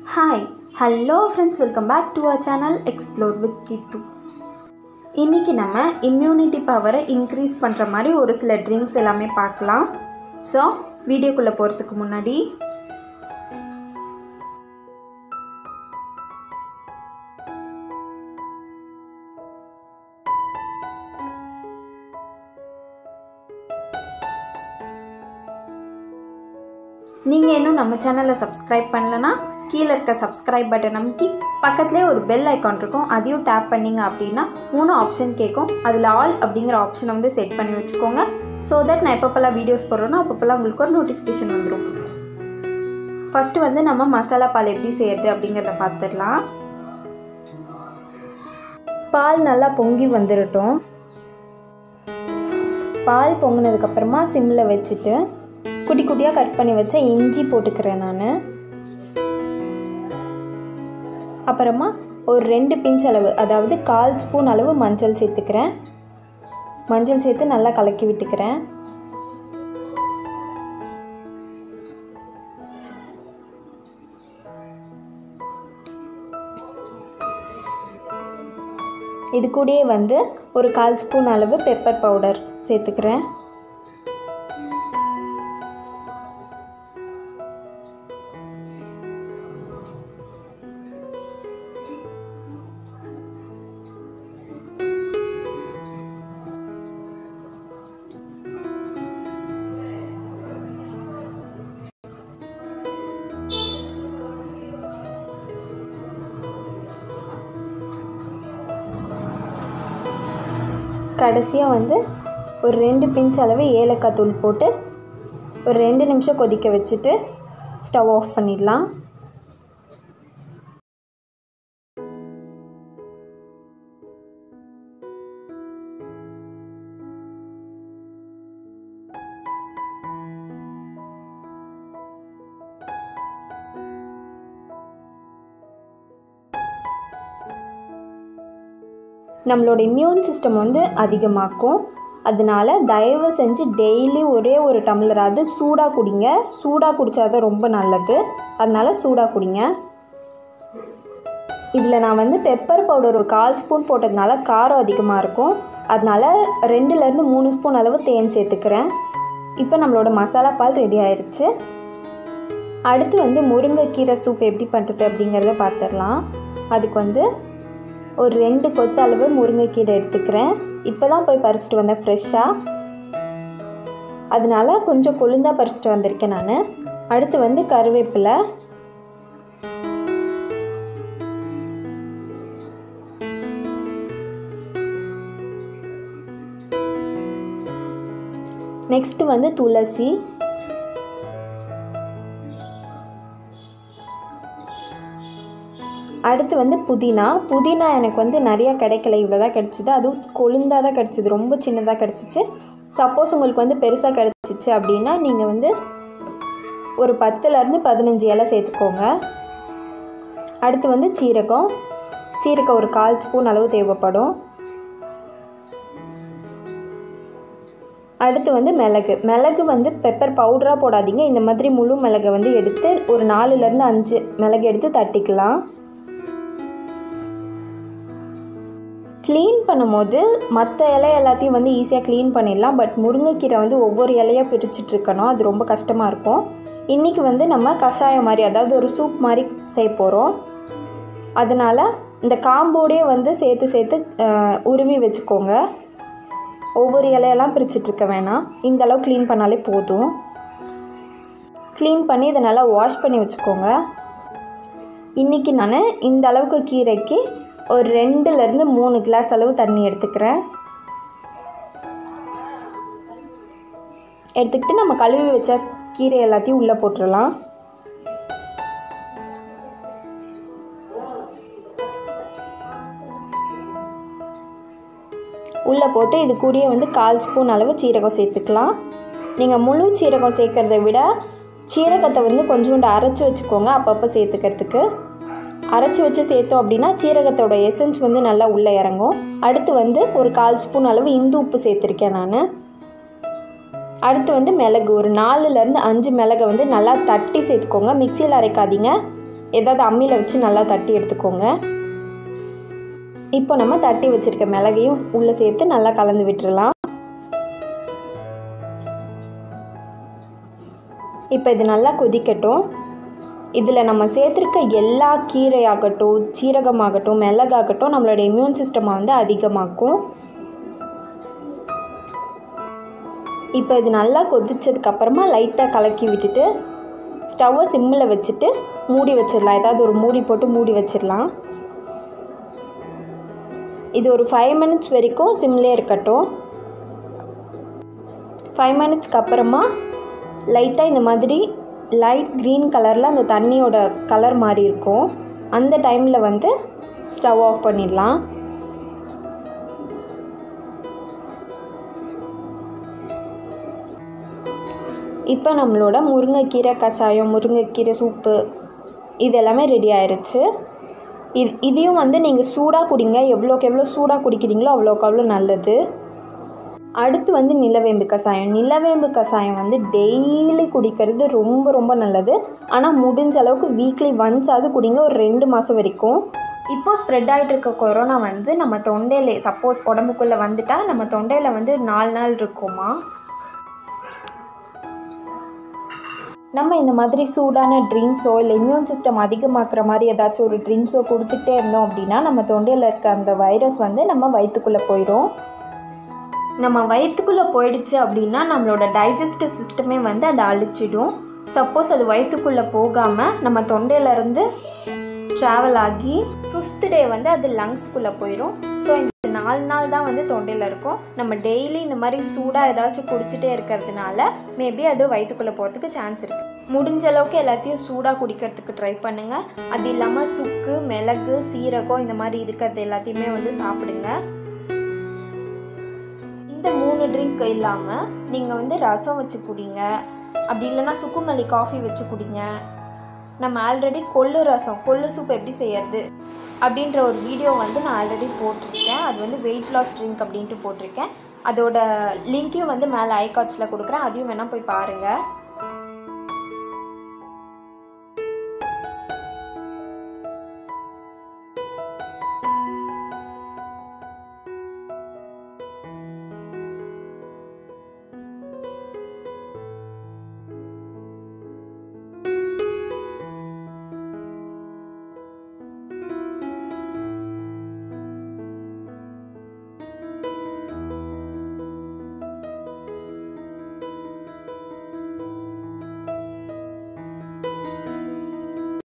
hi hello friends welcome back to our channel explore with Keethu இன்றைக்கி நம்ம immunity பவரை increase பண்ணுற மாதிரி ஒரு சில ட்ரிங்க்ஸ் எல்லாமே பார்க்கலாம் ஸோ வீடியோக்குள்ளே போகிறதுக்கு முன்னாடி நீங்கள் இன்னும் நம்ம சேனலை சப்ஸ்கிரைப் பண்ணலனா கீழே இருக்க சப்ஸ்கிரைப் பட்டன் அமைக்கி பக்கத்துலேயே ஒரு பெல் ஐக்கான் இருக்கும் அதையும் டேப் பண்ணிங்க அப்படின்னா மூணு ஆப்ஷன் கேட்கும் அதில் ஆல் அப்படிங்கிற ஆப்ஷனை வந்து செட் பண்ணி வச்சுக்கோங்க ஸோ தட் நான் எப்பப்பெல்லாம் வீடியோஸ் போடுறேனோ அப்பப்பெல்லாம் உங்களுக்கு ஒரு நோட்டிஃபிகேஷன் வந்துடும் ஃபஸ்ட்டு வந்து நம்ம மசாலா பால் எப்படி செய்யறது அப்படிங்கிறத பார்த்துடலாம் பால் நல்லா பொங்கி வந்துடட்டும் பால் பொங்கினதுக்கப்புறமா சிம்மில் வச்சுட்டு குட்டி குட்டியாக கட் பண்ணி வச்ச இஞ்சி போட்டுக்கிறேன் நான் அப்புறமா ஒரு ரெண்டு பிஞ்ச் அளவு அதாவது கால் ஸ்பூன் அளவு மஞ்சள் சேர்த்துக்கிறேன் மஞ்சள் சேர்த்து நல்லா கலக்கி விட்டுக்கிறேன் இது கூடயே வந்து ஒரு கால் ஸ்பூன் அளவு பெப்பர் பவுடர் சேர்த்துக்கிறேன் கடைசியாக வந்து ஒரு ரெண்டு பிஞ்ச் அளவு ஏலக்காய் தூள் போட்டு ஒரு ரெண்டு நிமிஷம் கொதிக்க வச்சுட்டு ஸ்டவ் ஆஃப் பண்ணிடலாம் நம்மளோட இம்யூன் சிஸ்டம் வந்து அதிகமாக்கும் அதனால தயவு செஞ்சு டெய்லி ஒரே ஒரு டம்ளராவது சூடாக குடிங்க சூடாக குடித்தா தான் ரொம்ப நல்லது அதனால் சூடாக குடிங்க இதில் நான் வந்து பெப்பர் பவுடர் ஒரு கால் ஸ்பூன் போட்டதுனால காரம் அதிகமாக இருக்கும் அதனால் ரெண்டுலேருந்து மூணு ஸ்பூன் அளவு தேன் சேர்த்துக்கிறேன் இப்போ நம்மளோட மசாலா பால் ரெடி ஆயிடுச்சு அடுத்து வந்து முருங்கைக்கீரை சூப் எப்படி பண்ணுறது அப்படிங்கிறத பார்த்துடலாம் அதுக்கு வந்து ஒரு ரெண்டு கொத்து அளவு முருங்கைக்கீரை எடுத்துக்கிறேன் இப்போ தான் போய் பறிச்சிட்டு வந்தேன் ஃப்ரெஷ்ஷாக அதனால கொஞ்சம் கொழுந்தாக பறிச்சிட்டு வந்திருக்கேன் நான் அடுத்து வந்து கருவேப்பிலை நெக்ஸ்ட்டு வந்து துளசி அடுத்து வந்து புதினா புதினா எனக்கு வந்து நிறையா கிடைக்கல இவ்வளோ தான் கிடச்சிது அதுவும் கொழுந்தாக தான் கிடச்சிது ரொம்ப சின்னதாக கிடச்சிச்சு சப்போஸ் உங்களுக்கு வந்து பெருசாக கிடச்சிச்சு அப்படின்னா நீங்கள் வந்து ஒரு பத்துலேருந்து பதினஞ்சு இலை சேர்த்துக்கோங்க அடுத்து வந்து சீரகம் சீரகம் ஒரு கால் ஸ்பூன் அளவு தேவைப்படும் அடுத்து வந்து மிளகு மிளகு வந்து பெப்பர் பவுடராக போடாதீங்க இந்த மாதிரி முழு மிளகை வந்து எடுத்து ஒரு நாலுலேருந்து அஞ்சு மிளகு எடுத்து தட்டிக்கலாம் க்ளீன் பண்ணும்போது மற்ற இலை எல்லாத்தையும் வந்து ஈஸியாக க்ளீன் பண்ணிடலாம் பட் முருங்கைக்கீரை வந்து ஒவ்வொரு இலையாக பிரிச்சுட்டு இருக்கணும் அது ரொம்ப கஷ்டமாக இருக்கும் இன்றைக்கி வந்து நம்ம கஷாயம் மாதிரி அதாவது ஒரு சூப் மாதிரி செய்ய போகிறோம் அதனால் இந்த காம்போடே வந்து சேர்த்து சேர்த்து உருவி வச்சுக்கோங்க ஒவ்வொரு இலையெல்லாம் பிரிச்சுட்ருக்க வேணாம் இந்த அளவு க்ளீன் பண்ணாலே போதும் க்ளீன் பண்ணி இதை நல்லா வாஷ் பண்ணி வச்சுக்கோங்க இன்றைக்கி நான் இந்த அளவுக்கு கீரைக்கு ஒரு ரெண்டுலேருந்து மூணு கிளாஸ் அளவு தண்ணி எடுத்துக்கிறேன் எடுத்துக்கிட்டு நம்ம கழுவி வச்ச கீரை எல்லாத்தையும் உள்ளே போட்டுடலாம் உள்ளே போட்டு இது கூடயே வந்து கால் ஸ்பூன் அளவு சீரகம் சேர்த்துக்கலாம் நீங்கள் முழு சீரகம் சேர்க்குறத விட சீரகத்தை வந்து கொஞ்சோண்டு அரைச்சி வச்சுக்கோங்க அப்பப்போ சேர்த்துக்கிறதுக்கு அரைச்சி வச்சு சேர்த்தோம் அப்படின்னா சீரகத்தோட எசன்ஸ் வந்து நல்லா உள்ளே இறங்கும் அடுத்து வந்து ஒரு கால் ஸ்பூன் அளவு இந்து உப்பு சேர்த்துருக்கேன் நான் அடுத்து வந்து மிளகு ஒரு நாலுலேருந்து அஞ்சு மிளகை வந்து நல்லா தட்டி சேர்த்துக்கோங்க மிக்சியில் அரைக்காதீங்க ஏதாவது அம்மியில் வச்சு நல்லா தட்டி எடுத்துக்கோங்க இப்போ நம்ம தட்டி வச்சுருக்க மிளகையும் உள்ளே சேர்த்து நல்லா கலந்து விட்டுறலாம் இப்போ இது நல்லா கொதிக்கட்டும் இதில் நம்ம சேர்த்துருக்க எல்லா கீரையாகட்டும் சீரகமாகட்டும் மிளகாகட்டும் நம்மளோட இம்யூன் சிஸ்டமை வந்து அதிகமாக்கும் இப்போ இது நல்லா கொதிச்சதுக்கப்புறமா லைட்டாக கலக்கி விட்டுட்டு ஸ்டவ்வை சிம்மில் வச்சுட்டு மூடி வச்சிடலாம் ஏதாவது ஒரு மூடி போட்டு மூடி வச்சிடலாம் இது ஒரு ஃபைவ் மினிட்ஸ் வரைக்கும் சிம்லே இருக்கட்டும் ஃபைவ் மினிட்ஸ்க்கு அப்புறமா லைட்டாக இந்த மாதிரி லைட் க்ரீன் கலரில் அந்த தண்ணியோட கலர் மாதிரி இருக்கும் அந்த டைமில் வந்து ஸ்டவ் ஆஃப் பண்ணிடலாம் இப்போ நம்மளோட முருங்கைக்கீரை கஷாயம் முருங்கைக்கீரை சூப்பு இது எல்லாமே ரெடி ஆயிடுச்சு இது இதையும் வந்து நீங்கள் சூடாக குடிங்க எவ்வளோக்கு எவ்வளோ சூடாக குடிக்கிறீங்களோ அவ்வளோக்கு அவ்வளோ நல்லது அடுத்து வந்து நிலவேம்பு கஷாயம் நிலவேம்பு கஷாயம் வந்து டெய்லி குடிக்கிறது ரொம்ப ரொம்ப நல்லது ஆனால் முடிஞ்ச அளவுக்கு வீக்லி ஒன்ஸாவது குடிங்க ஒரு ரெண்டு மாதம் வரைக்கும் இப்போ ஸ்ப்ரெட் ஆகிட்டு இருக்க கொரோனா வந்து நம்ம தொண்டையில் சப்போஸ் உடம்புக்குள்ளே வந்துட்டால் நம்ம தொண்டையில் வந்து நாலு நாள் இருக்குமா நம்ம இந்த மாதிரி சூடான ட்ரிங்க்ஸோ இல்லை இம்யூன் சிஸ்டம் அதிகமாக்குற மாதிரி ஏதாச்சும் ஒரு ட்ரிங்க்ஸோ குடிச்சிக்கிட்டே இருந்தோம் அப்படின்னா நம்ம தொண்டையில் இருக்க அந்த வைரஸ் வந்து நம்ம வயிற்றுக்குள்ளே போயிடும் நம்ம வயிற்றுக்குள்ளே போயிடுச்சு அப்படின்னா நம்மளோட டைஜஸ்டிவ் சிஸ்டமே வந்து அதை அழிச்சிடும் சப்போஸ் அது வயிற்றுக்குள்ளே போகாமல் நம்ம தொண்டையிலேருந்து ட்ராவல் ஆகி ஃபிஃப்த் டே வந்து அது லங்ஸ்குள்ளே போயிடும் ஸோ இந்த நாலு நாள் தான் வந்து தொண்டையில் இருக்கும் நம்ம டெய்லி இந்த மாதிரி சூடாக ஏதாச்சும் குடிச்சிட்டே இருக்கிறதுனால மேபி அது வயிற்றுக்குள்ளே போகிறதுக்கு சான்ஸ் இருக்குது முடிஞ்ச அளவுக்கு எல்லாத்தையும் சூடாக குடிக்கிறதுக்கு ட்ரை பண்ணுங்கள் அது இல்லாமல் சுக்கு மிளகு சீரகம் இந்த மாதிரி இருக்கிறது எல்லாத்தையுமே வந்து சாப்பிடுங்க இந்த மூணு ட்ரிங்க் இல்லாமல் நீங்கள் வந்து ரசம் வச்சு குடிங்க அப்படி இல்லைன்னா சுக்குமல்லி காஃபி வச்சு குடிங்க நம்ம ஆல்ரெடி கொள்ளு ரசம் கொள்ளு சூப் எப்படி செய்யறது அப்படின்ற ஒரு வீடியோ வந்து நான் ஆல்ரெடி போட்டிருக்கேன் அது வந்து வெயிட் லாஸ் ட்ரிங்க் அப்படின்ட்டு போட்டிருக்கேன் அதோட லிங்க்கையும் வந்து மேலே ஐகாட்ஸில் கொடுக்குறேன் அதையும் வேணால் போய் பாருங்கள்